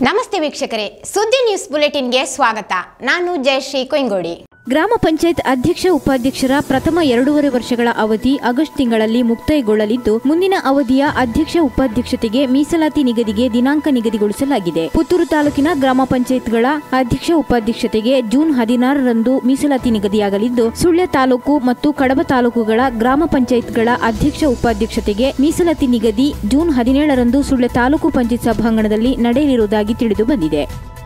ನಮಸ್ತೆ ವೀಕ್ಷಕರೇ ಸುದ್ದಿ ನ್ಯೂಸ್ ಬುಲೆಟಿನ್ಗೆ ಸ್ವಾಗತ ನಾನು ಜಯಶ್ರೀ ಕೊಯ್ಗೋಡಿ ಗ್ರಾಮ ಪಂಚಾಯತ್ ಅಧ್ಯಕ್ಷ ಉಪಾಧ್ಯಕ್ಷರ ಪ್ರಥಮ ಎರಡೂವರೆ ವರ್ಷಗಳ ಅವಧಿ ಆಗಸ್ಟ್ ತಿಂಗಳಲ್ಲಿ ಮುಕ್ತಾಯಗೊಳ್ಳಲಿದ್ದು ಮುಂದಿನ ಅವಧಿಯ ಅಧ್ಯಕ್ಷ ಉಪಾಧ್ಯಕ್ಷತೆಗೆ ಮೀಸಲಾತಿ ನಿಗದಿಗೆ ದಿನಾಂಕ ನಿಗದಿಗೊಳಿಸಲಾಗಿದೆ ಪುತ್ತೂರು ತಾಲೂಕಿನ ಗ್ರಾಮ ಪಂಚಾಯತ್ಗಳ ಅಧ್ಯಕ್ಷ ಉಪಾಧ್ಯಕ್ಷತೆಗೆ ಜೂನ್ ಹದಿನಾರರಂದು ಮೀಸಲಾತಿ ನಿಗದಿಯಾಗಲಿದ್ದು ಸುಳ್ಯ ತಾಲೂಕು ಮತ್ತು ಕಡಬ ತಾಲೂಕುಗಳ ಗ್ರಾಮ ಪಂಚಾಯತ್ಗಳ ಅಧ್ಯಕ್ಷ ಉಪಾಧ್ಯಕ್ಷತೆಗೆ ಮೀಸಲಾತಿ ನಿಗದಿ ಜೂನ್ ಹದಿನೇಳರಂದು ಸುಳ್ಯ ತಾಲೂಕು ಪಂಚಾಯತ್ ಸಭಾಂಗಣದಲ್ಲಿ ನಡೆಯಲಿರುವುದಾಗಿ ತಿಳಿದು ಬಂದಿದೆ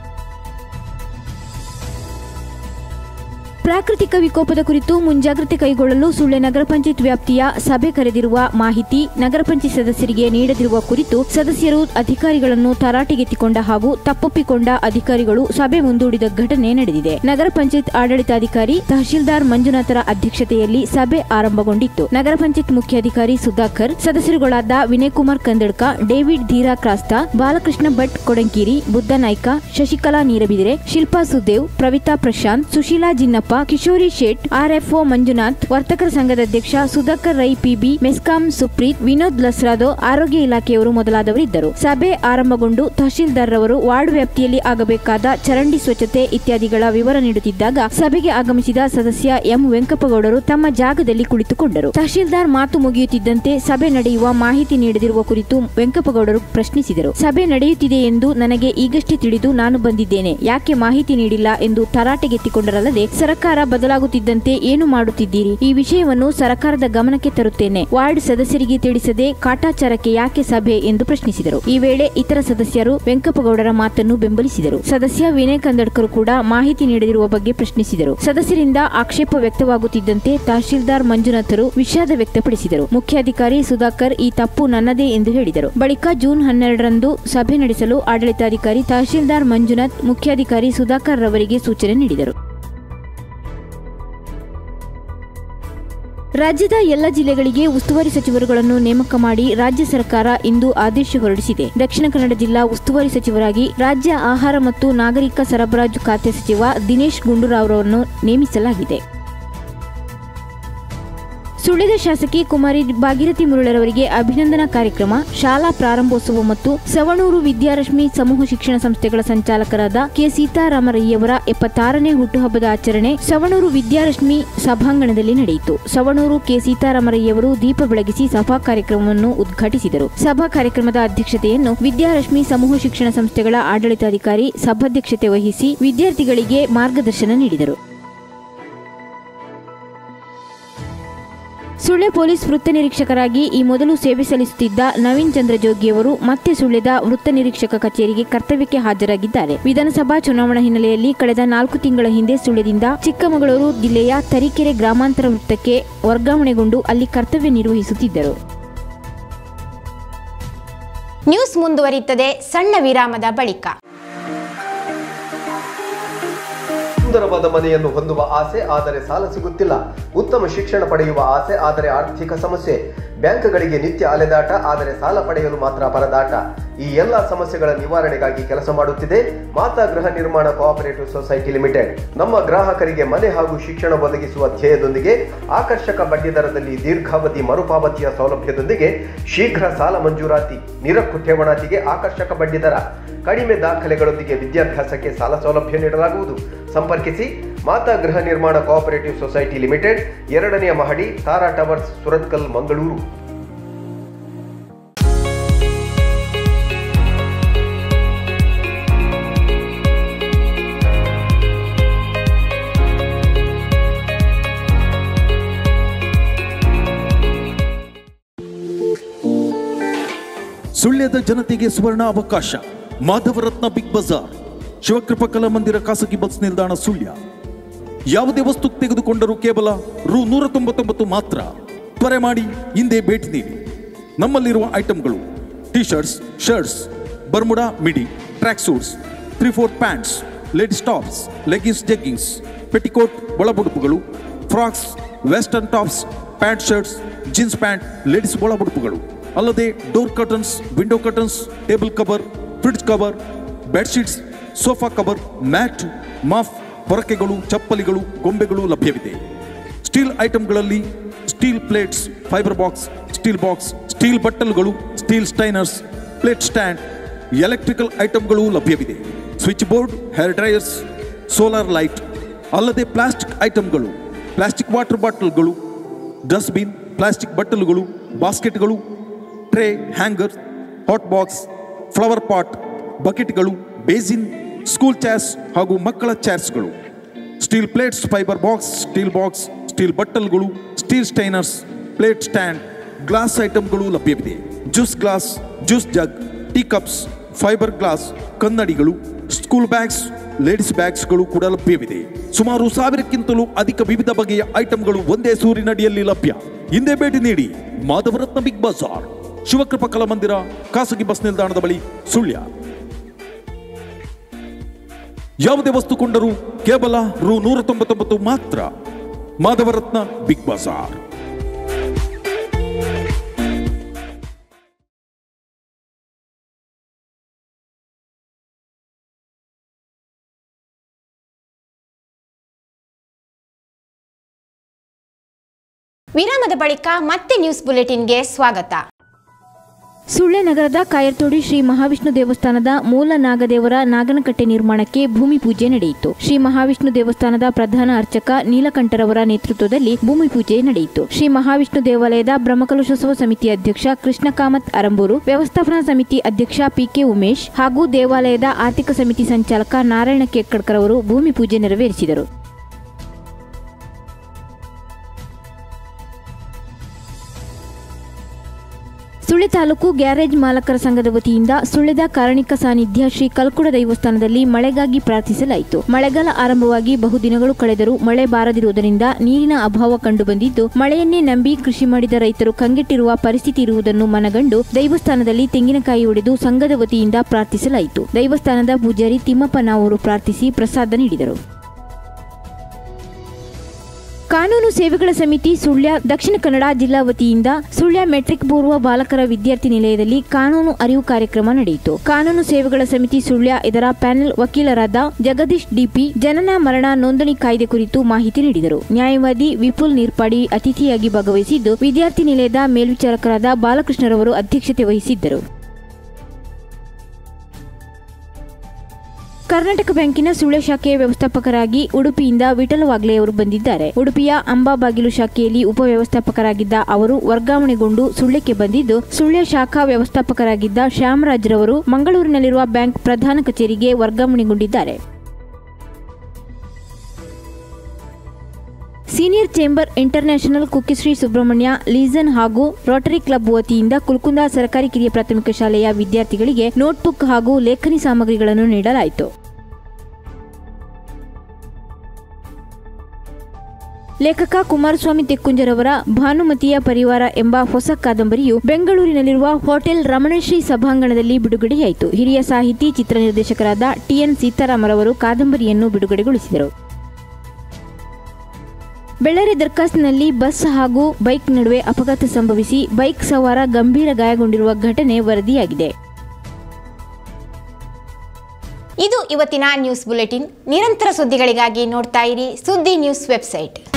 ಪ್ರಾಕೃತಿಕ ವಿಕೋಪದ ಕುರಿತು ಮುಂಜಾಗ್ರತೆ ಕೈಗೊಳ್ಳಲು ಸುಳ್ಯ ನಗರ ಪಂಚಾಯತ್ ವ್ಯಾಪ್ತಿಯ ಸಭೆ ಕರೆದಿರುವ ಮಾಹಿತಿ ನಗರ ಪಂಚಾಯತ್ ಸದಸ್ಯರಿಗೆ ನೀಡದಿರುವ ಕುರಿತು ಸದಸ್ಯರು ಅಧಿಕಾರಿಗಳನ್ನು ತರಾಟೆಗೆತ್ತಿಕೊಂಡ ಹಾಗೂ ತಪ್ಪೊಪ್ಪಿಕೊಂಡ ಅಧಿಕಾರಿಗಳು ಸಭೆ ಮುಂದೂಡಿದ ಘಟನೆ ನಡೆದಿದೆ ನಗರ ಪಂಚಾಯತ್ ಆಡಳಿತಾಧಿಕಾರಿ ತಹಶೀಲ್ದಾರ್ ಮಂಜುನಾಥರ ಅಧ್ಯಕ್ಷತೆಯಲ್ಲಿ ಸಭೆ ಆರಂಭಗೊಂಡಿತ್ತು ನಗರ ಪಂಚಾಯತ್ ಮುಖ್ಯಾಧಿಕಾರಿ ಸುಧಾಕರ್ ಸದಸ್ಯರುಗಳಾದ ವಿನಯ್ ಕುಮಾರ್ ಕಂದಡ್ಕ ಡೇವಿಡ್ ಧೀರಾ ಕ್ರಾಸ್ತಾ ಬಾಲಕೃಷ್ಣ ಭಟ್ ಕೊಡಂಕಿರಿ ಬುದ್ಧ ನಾಯ್ಕ ಶಶಿಕಲಾ ನೀರಬಿದಿರೆ ಶಿಲ್ಪಾ ಸುದೇವ್ ಪ್ರವಿತಾ ಪ್ರಶಾಂತ್ ಸುಶೀಲಾ ಜಿನ್ನಪ್ಪ ಕಿಶೋರಿ ಶೇಟ್ ಆರ್ಎಫ್ಒ ಮಂಜುನಾಥ್ ವರ್ತಕರ ಸಂಘದ ಅಧ್ಯಕ್ಷ ಸುಧಾಕರ್ ರೈ ಪಿಬಿ ಮೆಸ್ಕಾಂ ಸುಪ್ರೀತ್ ವಿನೋದ್ ಲಸ್ರಾದೋ ಆರೋಗ್ಯ ಇಲಾಖೆಯವರು ಮೊದಲಾದವರಿದ್ದರು ಸಭೆ ಆರಂಭಗೊಂಡು ತಹಶೀಲ್ದಾರ್ ರವರು ವಾರ್ಡ್ ವ್ಯಾಪ್ತಿಯಲ್ಲಿ ಆಗಬೇಕಾದ ಚರಂಡಿ ಸ್ವಚ್ಛತೆ ಇತ್ಯಾದಿಗಳ ವಿವರ ನೀಡುತ್ತಿದ್ದಾಗ ಸಭೆಗೆ ಆಗಮಿಸಿದ ಸದಸ್ಯ ಎಂ ವೆಂಕಪ್ಪಗೌಡರು ತಮ್ಮ ಜಾಗದಲ್ಲಿ ಕುಳಿತುಕೊಂಡರು ತಹಶೀಲ್ದಾರ್ ಮಾತು ಮುಗಿಯುತ್ತಿದ್ದಂತೆ ಸಭೆ ನಡೆಯುವ ಮಾಹಿತಿ ನೀಡದಿರುವ ಕುರಿತು ವೆಂಕಪ್ಪಗೌಡರು ಪ್ರಶ್ನಿಸಿದರು ಸಭೆ ನಡೆಯುತ್ತಿದೆ ಎಂದು ನನಗೆ ಈಗಷ್ಟೇ ತಿಳಿದು ನಾನು ಬಂದಿದ್ದೇನೆ ಯಾಕೆ ಮಾಹಿತಿ ನೀಡಿಲ್ಲ ಎಂದು ತರಾಟೆಗೆತ್ತಿಕೊಂಡರಲ್ಲದೆ ಸರ್ಕಾರ ಬದಲಾಗುತ್ತಿದ್ದಂತೆ ಏನು ಮಾಡುತ್ತಿದ್ದೀರಿ ಈ ವಿಷಯವನ್ನು ಸರ್ಕಾರದ ಗಮನಕ್ಕೆ ತರುತ್ತೇನೆ ವಾರ್ಡ್ ಸದಸ್ಯರಿಗೆ ತಿಳಿಸದೆ ಕಾಟಾಚಾರಕ್ಕೆ ಯಾಕೆ ಸಭೆ ಎಂದು ಪ್ರಶ್ನಿಸಿದರು ಈ ವೇಳೆ ಇತರ ಸದಸ್ಯರು ವೆಂಕಪ್ಪಗೌಡರ ಮಾತನ್ನು ಬೆಂಬಲಿಸಿದರು ಸದಸ್ಯ ವಿನಯ್ ಕಂದಡ್ಕರ್ ಕೂಡ ಮಾಹಿತಿ ನೀಡದಿರುವ ಬಗ್ಗೆ ಪ್ರಶ್ನಿಸಿದರು ಸದಸ್ಯರಿಂದ ಆಕ್ಷೇಪ ವ್ಯಕ್ತವಾಗುತ್ತಿದ್ದಂತೆ ತಹಶೀಲ್ದಾರ್ ಮಂಜುನಾಥರು ವಿಷಾದ ವ್ಯಕ್ತಪಡಿಸಿದರು ಮುಖ್ಯಾಧಿಕಾರಿ ಸುಧಾಕರ್ ಈ ತಪ್ಪು ನನ್ನದೇ ಎಂದು ಹೇಳಿದರು ಬಳಿಕ ಜೂನ್ ಹನ್ನೆರಡರಂದು ಸಭೆ ನಡೆಸಲು ಆಡಳಿತಾಧಿಕಾರಿ ತಹಶೀಲ್ದಾರ್ ಮಂಜುನಾಥ್ ಮುಖ್ಯಾಧಿಕಾರಿ ಸುಧಾಕರ್ ರವರಿಗೆ ಸೂಚನೆ ನೀಡಿದರು ರಾಜ್ಯದ ಎಲ್ಲ ಜಿಲ್ಲೆಗಳಿಗೆ ಉಸ್ತುವಾರಿ ಸಚಿವರುಗಳನ್ನು ನೇಮಕ ಮಾಡಿ ರಾಜ್ಯ ಸರ್ಕಾರ ಇಂದು ಆದೇಶ ಹೊರಡಿಸಿದೆ ದಕ್ಷಿಣ ಕನ್ನಡ ಜಿಲ್ಲಾ ಉಸ್ತುವಾರಿ ಸಚಿವರಾಗಿ ರಾಜ್ಯ ಆಹಾರ ಮತ್ತು ನಾಗರಿಕ ಸರಬರಾಜು ಖಾತೆ ಸಚಿವ ದಿನೇಶ್ ಗುಂಡೂರಾವ್ರವರನ್ನು ನೇಮಿಸಲಾಗಿದೆ ಸುಳ್ಯದ ಶಾಸಕಿ ಕುಮಾರಿ ಭಾಗೀರಥಿ ಮುರುಳರವರಿಗೆ ಅಭಿನಂದನಾ ಕಾರ್ಯಕ್ರಮ ಶಾಲಾ ಪ್ರಾರಂಭೋತ್ಸವ ಮತ್ತು ಸವಣೂರು ವಿದ್ಯಾರಶ್ಮಿ ಸಮೂಹ ಶಿಕ್ಷಣ ಸಂಸ್ಥೆಗಳ ಸಂಚಾಲಕರಾದ ಕೆ ಸೀತಾರಾಮರಯ್ಯವರ ಎಪ್ಪತ್ತಾರನೇ ಹುಟ್ಟುಹಬ್ಬದ ಆಚರಣೆ ಸವಣೂರು ವಿದ್ಯಾರಶ್ಮಿ ಸಭಾಂಗಣದಲ್ಲಿ ನಡೆಯಿತು ಸವಣೂರು ಕೆ ಸೀತಾರಾಮರಯ್ಯವರು ದೀಪ ಬೆಳಗಿಸಿ ಸಭಾ ಕಾರ್ಯಕ್ರಮವನ್ನು ಉದ್ಘಾಟಿಸಿದರು ಸಭಾ ಕಾರ್ಯಕ್ರಮದ ಅಧ್ಯಕ್ಷತೆಯನ್ನು ವಿದ್ಯಾರಶ್ಮಿ ಸಮೂಹ ಶಿಕ್ಷಣ ಸಂಸ್ಥೆಗಳ ಆಡಳಿತಾಧಿಕಾರಿ ಸಭಾಧ್ಯಕ್ಷತೆ ವಹಿಸಿ ವಿದ್ಯಾರ್ಥಿಗಳಿಗೆ ಮಾರ್ಗದರ್ಶನ ನೀಡಿದರು ಸುಳ್ಯ ಪೊಲೀಸ್ ವೃತ್ತ ನಿರೀಕ್ಷಕರಾಗಿ ಈ ಮೊದಲು ಸೇವೆ ಸಲ್ಲಿಸುತ್ತಿದ್ದ ನವೀನ್ ಚಂದ್ರ ಜೋಗಿಯವರು ಮತ್ತೆ ಸುಳ್ಯದ ವೃತ್ತ ನಿರೀಕ್ಷಕ ಕಚೇರಿಗೆ ಕರ್ತವ್ಯಕ್ಕೆ ಹಾಜರಾಗಿದ್ದಾರೆ ವಿಧಾನಸಭಾ ಚುನಾವಣಾ ಹಿನ್ನೆಲೆಯಲ್ಲಿ ಕಳೆದ ನಾಲ್ಕು ತಿಂಗಳ ಹಿಂದೆ ಸುಳ್ಯದಿಂದ ಚಿಕ್ಕಮಗಳೂರು ಜಿಲ್ಲೆಯ ತರೀಕೆರೆ ಗ್ರಾಮಾಂತರ ವೃತ್ತಕ್ಕೆ ವರ್ಗಾವಣೆಗೊಂಡು ಅಲ್ಲಿ ಕರ್ತವ್ಯ ನಿರ್ವಹಿಸುತ್ತಿದ್ದರು ನ್ಯೂಸ್ ಮುಂದುವರಿಯುತ್ತದೆ ಸಣ್ಣ ವಿರಾಮದ ಬಳಿಕ ಸುಂದರವಾದ ಮನೆಯನ್ನು ಹೊಂದುವ ಆಸೆ ಆದರೆ ಸಾಲ ಸಿಗುತ್ತಿಲ್ಲ ಉತ್ತಮ ಶಿಕ್ಷಣ ಪಡೆಯುವ ಆಸೆ ಆದರೆ ಆರ್ಥಿಕ ಸಮಸ್ಯೆ ಬ್ಯಾಂಕ್ಗಳಿಗೆ ನಿತ್ಯ ಅಲೆದಾಟ ಆದರೆ ಸಾಲ ಪಡೆಯಲು ಮಾತ್ರ ಪರದಾಟ ಈ ಎಲ್ಲ ಸಮಸ್ಯೆಗಳ ನಿವಾರಣೆಗಾಗಿ ಕೆಲಸ ಮಾಡುತ್ತಿದೆ ಮಾತಾ ಗೃಹ ನಿರ್ಮಾಣ ಕೋಆಪರೇಟಿವ್ ಸೊಸೈಟಿ ಲಿಮಿಟೆಡ್ ನಮ್ಮ ಗ್ರಾಹಕರಿಗೆ ಮನೆ ಹಾಗೂ ಶಿಕ್ಷಣ ಒದಗಿಸುವ ಧ್ಯೇಯದೊಂದಿಗೆ ಆಕರ್ಷಕ ಬಡ್ಡಿ ದರದಲ್ಲಿ ದೀರ್ಘಾವಧಿ ಮರುಪಾವತಿಯ ಸೌಲಭ್ಯದೊಂದಿಗೆ ಶೀಘ್ರ ಸಾಲ ಮಂಜೂರಾತಿ ನಿರಕ್ಕು ಠೇವಣಾತಿಗೆ ಆಕರ್ಷಕ ಬಡ್ಡಿ ದರ ಕಡಿಮೆ ದಾಖಲೆಗಳೊಂದಿಗೆ ವಿದ್ಯಾಭ್ಯಾಸಕ್ಕೆ ಸಾಲ ಸೌಲಭ್ಯ ನೀಡಲಾಗುವುದು ಸಂಪರ್ಕಿಸಿ ಮಾತಾ ಗೃಹ ನಿರ್ಮಾಣ ಕೋಆಪರೇಟಿವ್ ಸೊಸೈಟಿ ಲಿಮಿಟೆಡ್ ಎರಡನೆಯ ಮಹಡಿ ತಾರಾ ಟವರ್ಸ್ ಸುರತ್ಕಲ್ ಮಂಗಳೂರು ಸುಳ್ಯದ ಜನತೆಗೆ ಸುವರ್ಣ ಅವಕಾಶ ಮಾಧವರತ್ನ ಬಿಗ್ ಬಜಾರ್ ಶಿವಕೃಪ ಕಲಾ ಮಂದಿರ ಖಾಸಗಿ ಬಸ್ ನಿಲ್ದಾಣ ಸುಳ್ಯ ಯಾವುದೇ ವಸ್ತು ತೆಗೆದುಕೊಂಡರೂ ಕೇವಲ ರು ನೂರ ತೊಂಬತ್ತೊಂಬತ್ತು ಮಾತ್ರ ತ್ವರೆ ಮಾಡಿ ಹಿಂದೆ ಭೇಟಿ ನೀಡಿ ನಮ್ಮಲ್ಲಿರುವ ಐಟಂಗಳು T shirts shirts Bermuda midi track suits three fourth pants ladies tops leggings jeggings petticoat ಒಳಬುಡುಪುಗಳು frocks western tops pant shirts jeans pant ladies ಒಳಬುಡುಪುಗಳು ಅಲ್ಲದೆ door curtains window curtains table cover fridge cover bedsheets sofa cover mat mop ಪೊರಕೆಗಳು ಚಪ್ಪಲಿಗಳು ಗೊಂಬೆಗಳು ಲಭ್ಯವಿದೆ steel ಐಟಂಗಳಲ್ಲಿ steel plates fibre box steel box steel ಬಟ್ಟಲುಗಳು steel strainers plate stand electrical ಐಟಂಗಳು ಲಭ್ಯವಿದೆ switch board hair dryers solar light ಅಲ್ಲದೆ plastic ಐಟಂಗಳು ಪ್ಲಾಸ್ಟಿಕ್ ವಾಟರ್ ಬಾಟಲ್ಗಳು ಡಸ್ಟ್ಬಿನ್ ಪ್ಲಾಸ್ಟಿಕ್ ಬಟ್ಟಲುಗಳು ಬಾಸ್ಕೆಟ್ಗಳು tray hanger hot box flower pot ಬಕೆಟ್ಗಳು ಬೇಸಿನ್ ಸ್ಕೂಲ್ ಚೇರ್ಸ್ ಹಾಗೂ ಮಕ್ಕಳ ಚೇರ್ಸ್ಗಳು steel plates fibre box steel box steel ಬಟ್ಟಲ್ಗಳು steel strainers plate stand glass ಐಟಂಗಳು ಲಭ್ಯವಿದೆ juice glass juice jug tea cups fibre glass ಕನ್ನಡಿಗಳು ಸ್ಕೂಲ್ ಬ್ಯಾಗ್ಸ್ ಲೇಡೀಸ್ ಬ್ಯಾಗ್ಸ್ಗಳು ಕೂಡ ಲಭ್ಯವಿದೆ ಸುಮಾರು ಸಾವಿರಕ್ಕಿಂತಲೂ ಅಧಿಕ ವಿವಿಧ ಬಗೆಯ ಐಟಂಗಳು ಒಂದೇ ಸೂರಿನಡಿಯಲ್ಲಿ ಲಭ್ಯ ಹಿಂದೆ ಭೇಟಿ ನೀಡಿ ಮಾಧವರತ್ನ ಬಿಗ್ ಬಜಾರ್ ಶಿವಕೃಪ ಕಲಾಮಂದಿರ ಖಾಸಗಿ ಬಸ್ ನಿಲ್ದಾಣದ ಬಳಿ ಸುಳ್ಯ ಯಾವುದೇ ವಸ್ತು ಕೊಂಡರೂ ಕೇವಲ ರು ನೂರ ತೊಂಬತ್ತೊಂಬತ್ತು ಮಾತ್ರ ಮಾಧವರತ್ನ ಬಿಗ್ ಬಜಾರ್ ವಿರಾಮದ ಬಳಿಕ ಮತ್ತೆ ನ್ಯೂಸ್ ಬುಲೆಟಿನ್ಗೆ ಸ್ವಾಗತ ಸುಳ್ಯ ನಗರದ ಕಾಯರ್ತೋಡಿ ಶ್ರೀ ಮಹಾವಿಷ್ಣು ದೇವಸ್ಥಾನದ ಮೂಲ ನಾಗದೇವರ ನಾಗನಕಟ್ಟೆ ನಿರ್ಮಾಣಕ್ಕೆ ಭೂಮಿ ಪೂಜೆ ನಡೆಯಿತು ಶ್ರೀ ಮಹಾವಿಷ್ಣು ದೇವಸ್ಥಾನದ ಪ್ರಧಾನ ಅರ್ಚಕ ನೀಲಕಂಠರವರ ನೇತೃತ್ವದಲ್ಲಿ ಭೂಮಿ ಪೂಜೆ ನಡೆಯಿತು ಶ್ರೀ ಮಹಾವಿಷ್ಣು ದೇವಾಲಯದ ಬ್ರಹ್ಮಕಲಶೋತ್ಸವ ಸಮಿತಿ ಅಧ್ಯಕ್ಷ ಕೃಷ್ಣ ಕಾಮತ್ ಅರಂಬೂರು ವ್ಯವಸ್ಥಾಪನಾ ಸಮಿತಿ ಅಧ್ಯಕ್ಷ ಪಿಕೆ ಉಮೇಶ್ ಹಾಗೂ ದೇವಾಲಯದ ಆರ್ಥಿಕ ಸಮಿತಿ ಸಂಚಾಲಕ ನಾರಾಯಣ ಕೇಕ್ಕಡ್ಕರ್ ಅವರು ಭೂಮಿ ಪೂಜೆ ನೆರವೇರಿಸಿದರು ಸುಳ್ಯ ತಾಲೂಕು ಗ್ಯಾರೇಜ್ ಮಾಲಕರ ಸಂಘದ ವತಿಯಿಂದ ಸುಳ್ಯದ ಕಾರಣಿಕ ಸಾನ್ನಿಧ್ಯ ಶ್ರೀ ಕಲ್ಕುಡ ದೈವಸ್ಥಾನದಲ್ಲಿ ಮಳೆಗಾಗಿ ಪ್ರಾರ್ಥಿಸಲಾಯಿತು ಮಳೆಗಾಲ ಆರಂಭವಾಗಿ ಬಹುದಿನಗಳು ಕಳೆದರೂ ಮಳೆ ಬಾರದಿರುವುದರಿಂದ ನೀರಿನ ಅಭಾವ ಕಂಡುಬಂದಿದ್ದು ಮಳೆಯನ್ನೇ ನಂಬಿ ಕೃಷಿ ಮಾಡಿದ ರೈತರು ಕಂಗೆಟ್ಟಿರುವ ಪರಿಸ್ಥಿತಿ ಇರುವುದನ್ನು ಮನಗಂಡು ದೈವಸ್ಥಾನದಲ್ಲಿ ತೆಂಗಿನಕಾಯಿ ಒಡೆದು ಸಂಘದ ವತಿಯಿಂದ ಪ್ರಾರ್ಥಿಸಲಾಯಿತು ದೈವಸ್ಥಾನದ ಪೂಜಾರಿ ತಿಮ್ಮಪ್ಪ ನಾವರು ಪ್ರಾರ್ಥಿಸಿ ಪ್ರಸಾದ ನೀಡಿದರು ಕಾನೂನು ಸೇವೆಗಳ ಸಮಿತಿ ಸುಳ್ಯ ದಕ್ಷಿಣ ಕನ್ನಡ ಜಿಲ್ಲಾ ವತಿಯಿಂದ ಸುಳ್ಯ ಮೆಟ್ರಿಕ್ ಪೂರ್ವ ಬಾಲಕರ ವಿದ್ಯಾರ್ಥಿ ನಿಲಯದಲ್ಲಿ ಕಾನೂನು ಅರಿವು ಕಾರ್ಯಕ್ರಮ ನಡೆಯಿತು ಕಾನೂನು ಸೇವೆಗಳ ಸಮಿತಿ ಸುಳ್ಯ ಇದರ ಪ್ಯಾನೆಲ್ ವಕೀಲರಾದ ಜಗದೀಶ್ ಡಿಪಿ ಜನನ ಮರಣ ನೋಂದಣಿ ಕಾಯ್ದೆ ಕುರಿತು ಮಾಹಿತಿ ನೀಡಿದರು ನ್ಯಾಯವಾದಿ ವಿಪುಲ್ ನೀರ್ಪಾಡಿ ಅತಿಥಿಯಾಗಿ ಭಾಗವಹಿಸಿದ್ದು ವಿದ್ಯಾರ್ಥಿ ನಿಲಯದ ಮೇಲ್ವಿಚಾರಕರಾದ ಬಾಲಕೃಷ್ಣರವರು ಅಧ್ಯಕ್ಷತೆ ವಹಿಸಿದ್ದರು ಕರ್ನಾಟಕ ಬ್ಯಾಂಕಿನ ಸುಳ್ಯ ಶಾಖೆಯ ವ್ಯವಸ್ಥಾಪಕರಾಗಿ ಉಡುಪಿಯಿಂದ ವಿಠಲ ವಾಗ್ಲೆ ಅವರು ಬಂದಿದ್ದಾರೆ ಉಡುಪಿಯ ಅಂಬಾಬಾಗಿಲು ಶಾಖೆಯಲ್ಲಿ ಉಪವ್ಯವಸ್ಥಾಪಕರಾಗಿದ್ದ ಅವರು ವರ್ಗಾವಣೆಗೊಂಡು ಸುಳ್ಯಕ್ಕೆ ಬಂದಿದ್ದು ಸುಳ್ಯ ಶಾಖಾ ವ್ಯವಸ್ಥಾಪಕರಾಗಿದ್ದ ಶ್ಯಾಮರಾಜ್ರವರು ಮಂಗಳೂರಿನಲ್ಲಿರುವ ಬ್ಯಾಂಕ್ ಪ್ರಧಾನ ಕಚೇರಿಗೆ ವರ್ಗಾವಣೆಗೊಂಡಿದ್ದಾರೆ senior chamber international Kukkeshri Subrahmanya liaison ಹಾಗೂ ರೋಟರಿ ಕ್ಲಬ್ ವತಿಯಿಂದ ಕುಲ್ಕುಂದ ಸರ್ಕಾರಿ ಕಿರಿಯ ಪ್ರಾಥಮಿಕ ಶಾಲೆಯ ವಿದ್ಯಾರ್ಥಿಗಳಿಗೆ ನೋಟ್ಬುಕ್ ಹಾಗೂ ಲೇಖನಿ ಸಾಮಗ್ರಿಗಳನ್ನು ನೀಡಲಾಯಿತು ಲೇಖಕ ಕುಮಾರಸ್ವಾಮಿ ತೆಕ್ಕುಂಜರವರ ಭಾನುಮತಿಯ ಪರಿವಾರ ಎಂಬ ಹೊಸ ಕಾದಂಬರಿಯು ಬೆಂಗಳೂರಿನಲ್ಲಿರುವ ಹೋಟೆಲ್ ರಮಣಶ್ರೀ ಸಭಾಂಗಣದಲ್ಲಿ ಬಿಡುಗಡೆಯಾಯಿತು ಹಿರಿಯ ಸಾಹಿತಿ ಚಿತ್ರ ನಿರ್ದೇಶಕರಾದ ಟಿಎನ್ ಸೀತಾರಾಮರವರು ಕಾದಂಬರಿಯನ್ನು ಬಿಡುಗಡೆಗೊಳಿಸಿದರು ಬೆಳ್ಳಾರಿ ದರ್ಖಾಸ್ನಲ್ಲಿ ಬಸ್ ಹಾಗೂ ಬೈಕ್ ನಡುವೆ ಅಪಘಾತ ಸಂಭವಿಸಿ ಬೈಕ್ ಸವಾರ ಗಂಭೀರ ಗಾಯಗೊಂಡಿರುವ ಘಟನೆ ವರದಿಯಾಗಿದೆ ಇದು ಇವತ್ತಿನ ನ್ಯೂಸ್ ಬುಲೆಟಿನ್ ನಿರಂತರ ಸುದ್ದಿಗಳಿಗಾಗಿ ನೋಡ್ತಾ ಇರಿ ಸುದ್ದಿ ನ್ಯೂಸ್ ವೆಬ್ಸೈಟ್